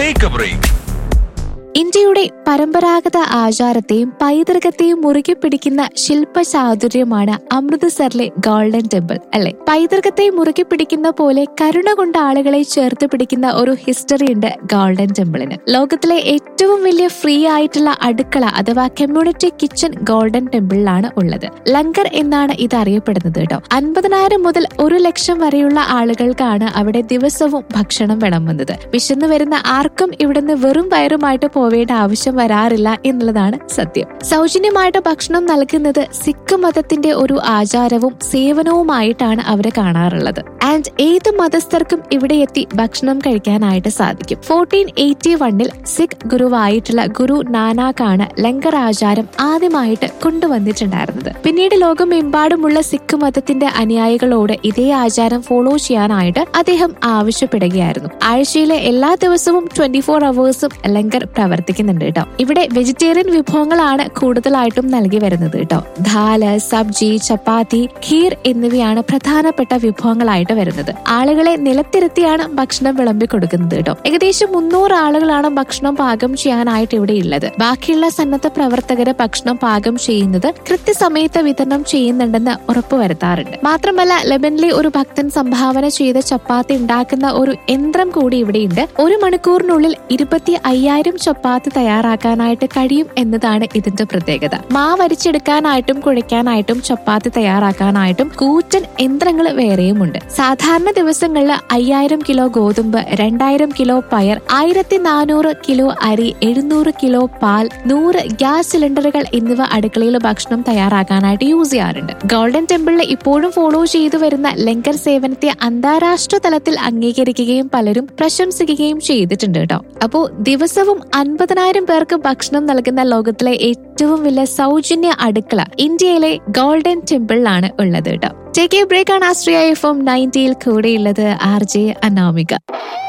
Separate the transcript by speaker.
Speaker 1: take A break
Speaker 2: ഇന്ത്യയുടെ പരമ്പരാഗത ആചാരത്തെയും പൈതൃകത്തെയും മുറുകെ പിടിക്കുന്ന ശില്പചാതുര്യമാണ് അമൃത്സറിലെ ഗോൾഡൻ ടെമ്പിൾ അല്ലെ പൈതൃകത്തെ മുറുകെ പിടിക്കുന്ന പോലെ കരുണ കൊണ്ട് ആളുകളെ ചേർത്ത് പിടിക്കുന്ന ഒരു ഹിസ്റ്ററി ഉണ്ട് ഗോൾഡൻ ടെമ്പിളിന് ലോകത്തിലെ ഏറ്റവും വലിയ ഫ്രീ ആയിട്ടുള്ള അടുക്കള അഥവാ കമ്മ്യൂണിറ്റി കിച്ചൺ ഗോൾഡൻ ടെമ്പിളിലാണ് ഉള്ളത് ലങ്കർ എന്നാണ് ഇത് അറിയപ്പെടുന്നത് കേട്ടോ അൻപതിനായിരം മുതൽ ഒരു ലക്ഷം വരെയുള്ള ആളുകൾക്കാണ് അവിടെ ദിവസവും ഭക്ഷണം വിളമ്പുന്നത് വിശന്നു വരുന്ന ആർക്കും ഇവിടുന്ന് വെറും വയറുമായിട്ട് പോവേണ്ട ആവശ്യം വരാറില്ല എന്നുള്ളതാണ് സത്യം സൗജന്യമായിട്ട് ഭക്ഷണം നൽകുന്നത് സിഖ് മതത്തിന്റെ ഒരു ആചാരവും സേവനവുമായിട്ടാണ് അവരെ കാണാറുള്ളത് ആൻഡ് ഏത് മതസ്ഥർക്കും ഇവിടെ എത്തി ഭക്ഷണം കഴിക്കാനായിട്ട് സാധിക്കും ഫോർട്ടീൻ എയ്റ്റി വണ്ണിൽ സിഖ് ഗുരുവായിട്ടുള്ള ഗുരു നാനാക്കാണ് ലങ്കർ ആചാരം ആദ്യമായിട്ട് കൊണ്ടുവന്നിട്ടുണ്ടായിരുന്നത് പിന്നീട് ലോകമെമ്പാടുമുള്ള സിഖ് മതത്തിന്റെ അനുയായികളോട് ഇതേ ആചാരം ഫോളോ ചെയ്യാനായിട്ട് അദ്ദേഹം ആവശ്യപ്പെടുകയായിരുന്നു ആഴ്ചയിലെ എല്ലാ ദിവസവും ട്വന്റി ഫോർ അവേഴ്സും ലങ്കർ പ്രവർത്തിക്കുന്നുണ്ട് കേട്ടോ ഇവിടെ വെജിറ്റേറിയൻ വിഭവങ്ങളാണ് കൂടുതലായിട്ടും നൽകി വരുന്നത് കേട്ടോ ദാല് സബ്ജി ചപ്പാത്തി ഖീർ എന്നിവയാണ് പ്രധാനപ്പെട്ട വിഭവങ്ങളായിട്ട് വരുന്നത് ആളുകളെ നിലത്തിരുത്തിയാണ് ഭക്ഷണം വിളമ്പി കൊടുക്കുന്നത് കേട്ടോ ഏകദേശം മുന്നൂറ് ആളുകളാണ് ഭക്ഷണം പാകം ചെയ്യാനായിട്ട് ഇവിടെ ഉള്ളത് ബാക്കിയുള്ള സന്നദ്ധ പ്രവർത്തകര് ഭക്ഷണം പാകം ചെയ്യുന്നത് കൃത്യസമയത്ത് വിതരണം ചെയ്യുന്നുണ്ടെന്ന് ഉറപ്പുവരുത്താറുണ്ട് മാത്രമല്ല ലെബനിലെ ഒരു ഭക്തൻ സംഭാവന ചെയ്ത ചപ്പാത്തി ഉണ്ടാക്കുന്ന ഒരു യന്ത്രം കൂടി ഇവിടെയുണ്ട് ഒരു മണിക്കൂറിനുള്ളിൽ ഇരുപത്തി അയ്യായിരം ചപ്പാത്തി തയ്യാറാക്കാനായിട്ട് കഴിയും എന്നതാണ് ഇതിന്റെ പ്രത്യേകത മാവരിച്ചെടുക്കാനായിട്ടും കുഴയ്ക്കാനായിട്ടും ചപ്പാത്തി തയ്യാറാക്കാനായിട്ടും കൂറ്റൻ യന്ത്രങ്ങൾ വേറെയുമുണ്ട് സാധാരണ ദിവസങ്ങളിൽ അയ്യായിരം കിലോ ഗോതമ്പ് രണ്ടായിരം കിലോ പയർ ആയിരത്തി നാനൂറ് കിലോ അരി എഴുന്നൂറ് കിലോ പാൽ നൂറ് ഗ്യാസ് സിലിണ്ടറുകൾ എന്നിവ അടുക്കളയിൽ ഭക്ഷണം തയ്യാറാക്കാനായിട്ട് യൂസ് ചെയ്യാറുണ്ട് ഗോൾഡൻ ടെമ്പിളിൽ ഇപ്പോഴും ഫോളോ ചെയ്തു വരുന്ന ലങ്കർ സേവനത്തെ അന്താരാഷ്ട്ര തലത്തിൽ അംഗീകരിക്കുകയും പലരും പ്രശംസിക്കുകയും ചെയ്തിട്ടുണ്ട് കേട്ടോ അപ്പോ ദിവസവും അൻപതിനായിരം പേർക്ക് ഭക്ഷണം നൽകുന്ന ലോകത്തിലെ ഏറ്റവും വലിയ സൗജന്യ അടുക്കള ഇന്ത്യയിലെ ഗോൾഡൻ ടെമ്പിളിലാണ് ഉള്ളത് കേട്ടോ ടേക്ക് എ ബ്രേക്ക് ആണ് ആസ്ട്രിയ എഫ് എം നയൻറ്റിയിൽ കൂടെയുള്ളത് ആർ ജെ അനാമിക